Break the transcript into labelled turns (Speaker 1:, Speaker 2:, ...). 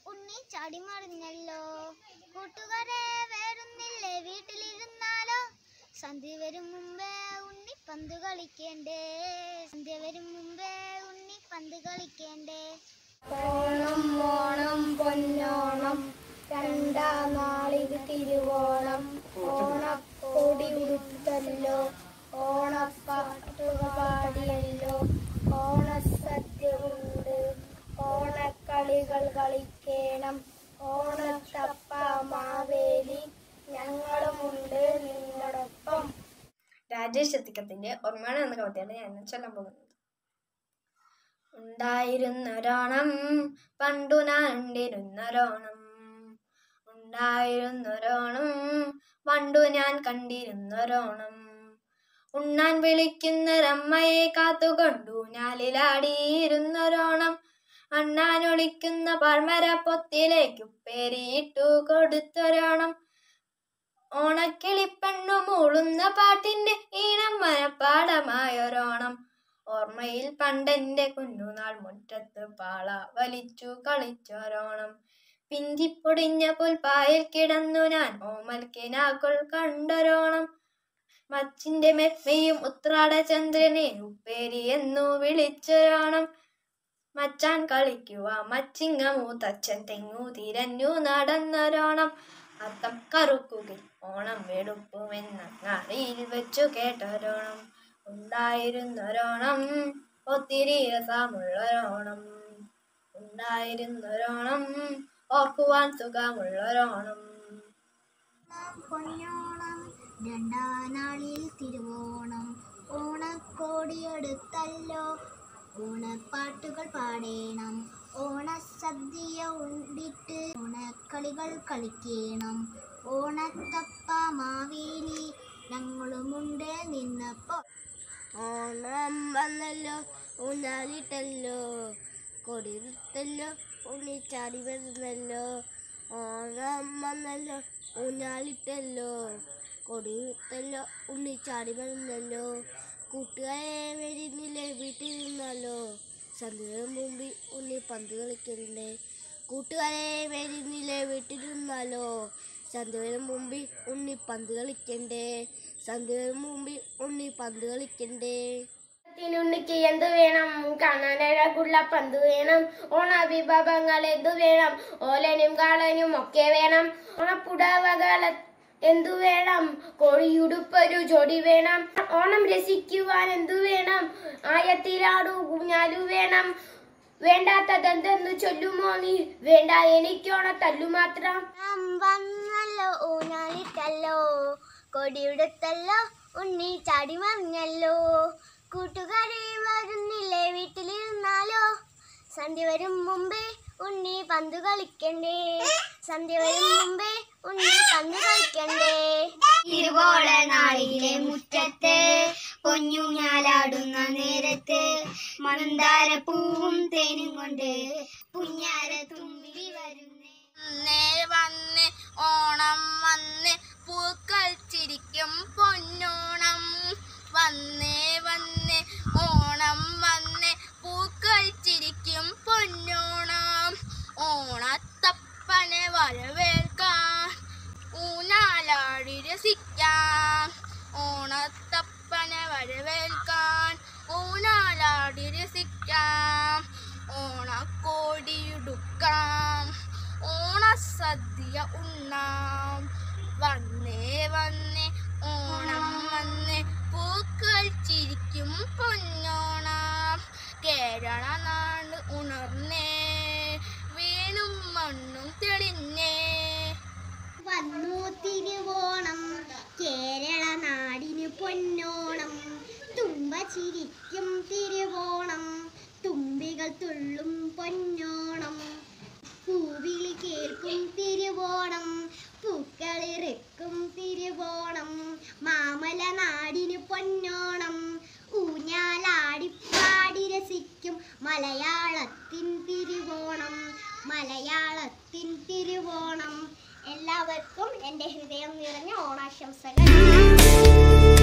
Speaker 1: ഉണ്ണി ചാടി മറിഞ്ഞല്ലോ കൂട്ടുകാരെ വേറൊന്നില്ലേ വീട്ടിലിരുന്നാലോ സന്ധ്യ വരും മുമ്പേ ഉണ്ണി പന്ത് കളിക്കേണ്ടേ സന്ധ്യ വരും മുമ്പേ ഉണ്ണി പന്ത് കളിക്കേണ്ടേ
Speaker 2: ഓണം ഓണം പൊന്നോണം രണ്ടാം നാളിത് തിരുവോണം ഓണക്കോടി ഉടുത്തല്ലോ ഓണപ്പാട്ടുക പാടിയല്ലോ ഓണസദ്യ ഉണ്ട് ഓണക്കളികൾ കളിക്കേണം ഓണത്തപ്പ മാവേലി ഞങ്ങളുമുണ്ട് നിങ്ങളോടൊപ്പം
Speaker 3: രാജേഷ് ശത്തിക്കത്തിന്റെ ഓർമ്മയാണ് എന്ന കവിതയാണ് ഞാൻ ഇന്ന് ചൊല്ലാൻ പോകുന്നത് ഉണ്ടായിരുന്നൊരോണം പണ്ടു ഞാൻ ഉണ്ടിരുന്നൊരോണം ഉണ്ടായിരുന്നൊരോണം പണ്ടു ഞാൻ കണ്ടിരുന്നൊരോണം ഉണ്ണാൻ വിളിക്കുന്നൊരമ്മയെ കാത്തുകൊണ്ടു ഞാലിലാടിയിരുന്നൊരോണം അണ്ണാൻ ഒളിക്കുന്ന പർമര പൊത്തിലേക്ക് ഉപ്പേരിയിട്ടു കൊടുത്തൊരോണം ഓണക്കിളിപ്പെണ്ണു മൂളുന്ന പാട്ടിന്റെ ഈണം മനപ്പാടമായൊരോണം ഓർമ്മയിൽ പണ്ടെന്റെ കുഞ്ഞുനാൾ മുറ്റത്ത് പാള വലിച്ചു കളിച്ചൊരോണം പിഞ്ചിപ്പൊടിഞ്ഞ പുൽപ്പായിൽ കിടന്നു ഞാൻ ഓമൽ കിനാക്കൾ കണ്ടൊരോണം മച്ചിന്റെ മെമ്മയും ഉത്രാട ചന്ദ്രനെ ഉപ്പേരി എന്നു വിളിച്ചൊരോണം മച്ചാൻ കളിക്കുക മച്ചിങ്ങ മൂത്തച്ഛൻ തെങ്ങു തിരഞ്ഞു നടന്നൊരോണം അത്തം കറുക്കുകിൽ ഓണം വെടുപ്പുമെന്ന നാളിൽ വെച്ചു കേട്ടൊരോണം ഉണ്ടായിരുന്നൊരോണം ഒത്തിരി രസമുള്ളൊരോണം ഉണ്ടായിരുന്നൊരോണം ഓർക്കുവാൻ സുഖമുള്ളൊരോണം
Speaker 1: പൊന്നോണം രണ്ടാം നാളിൽ തിരുവോണം ഓണക്കോടിയെടുത്തല്ലോ ഓണപ്പാട്ടുകൾ പാടേണം ഓണസദ്യ ഉണ്ടിട്ട് ഓണക്കളികൾ കളിക്കണം ഓണത്തപ്പ മാവേലി ഞങ്ങളുമുണ്ട് നിന്നപ്പോൾ
Speaker 2: ഓണം വന്നല്ലോ ഊഞ്ഞാലിട്ടല്ലോ കൊടിയിരുത്തല്ലോ ഉണ്ണിച്ചാടി വരുന്നല്ലോ ഓണം വന്നല്ലോ ഊഞ്ഞാലിട്ടല്ലോ കൊടിയിരുത്തല്ലോ ഉണ്ണിച്ചാടി വരുന്നല്ലോ കൂട്ടുകാരെ വരുന്നില്ലേ വീട്ടിൽ നിന്നല്ലോ സന്ധ്യയുടെ മുമ്പിൽ ഉണ്ണി പന്ത് കളിക്കണ്ടേ കൂട്ടുകാരെ വരുന്നില്ലേ വീട്ടിൽ നിന്നാലോ സന്ധ്യയുടെ മുമ്പിൽ ഉണ്ണി പന്ത് കളിക്കണ്ടേ സന്ധ്യയുടെ മുമ്പിൽ ഉണ്ണി പന്ത് കളിക്കണ്ടേ ഉണ്ണിക്ക് എന്ത് വേണം കാണാനഴകുള്ള പന്ത് വേണം ഓണവിഭവങ്ങൾ എന്തു വേണം ഓലനും കാളനും ഒക്കെ വേണം ഓണപ്പുടവകൾ എന്തു വേണം കോഴിയുടുപ്പൊരു ജോഡി വേണം ഓണം രസിക്കുവാൻ എന്തു വേണം ആയത്തിലാടു കുഞ്ഞാലു വേണം വേണ്ടാത്തതെന്തെന്ന് ചൊല്ലുമോ നീ വേണ്ട എനിക്കോണ തല്ലു മാത്രം
Speaker 1: നാം വന്നല്ലോ ഊഞ്ഞാലിട്ടല്ലോ കൊടിയെടുത്തല്ലോ ഉണ്ണി ചാടി മറിഞ്ഞല്ലോ കൂട്ടുകാരെ വരുന്നില്ലേ വീട്ടിലിരുന്നാലോ സന്ധ്യ വരും മുമ്പേ ഉണ്ണി പന്ത് കളിക്കണ്ടേ സന്ധ്യ വരും മുമ്പേ ഉണ്ണി പന്ത് കളിക്കണ്ടേ
Speaker 2: തിരുവോള നാളിലെ മുറ്റത്ത് പൊഞ്ഞുഞ്ഞാലാടുന്ന നേരത്ത് മന്ദാരപ്പൂവും തേനും കൊണ്ട് പുഞ്ഞാര തുമ്പി വരുന്നേ വന്നേ വന്ന് ഓണം വന്ന് പൂക്കൾ ചിരിക്കും പൊന്നോണം വന്നേ വന്ന് ഓണം വന്ന് പൂക്കൾ ചിരിക്കും പൊന്നോണം ഓണത്തപ്പനെ വരവേൽക്കാൻ ഊനാലാടി രസിക്കാം ഓണത്തപ്പനെ വരവേൽക്കാൻ ഊനാലാടി രസിക്കാം ഓണക്കോടിയുടുക്കാം ഓണസദ്യ ഉണ്ണാം വന്നേ വന്നേ ഓണം വന്നേ പൂക്കൾ ചിരിക്കും പൊന്നോണം കേരള നാട് ഉണർന്നേ വീണും മണ്ണും തെളിഞ്ഞേ
Speaker 1: വന്നു തിരുവോണം കേരള നാടിന് പൊന്നോണം തുമ്പ ചിരിക്കും തിരുവോണം തുമ്പികൾ തുള്ളും പൊന്നോണം പൂവിളി കേൾക്കും തിരുവോണം പൂക്കളിറക്കും തിരുവോണം മാമല നാടിന് പൊന്നോണം ഊഞ്ഞാലാടി പാടി രസിക്കും മലയാളത്തിൻ തിരുവോണം മലയാളത്തിൻ തിരുവോണം എല്ലാവർക്കും എൻ്റെ ഹൃദയം നിറഞ്ഞ ഓണാശംസകൾ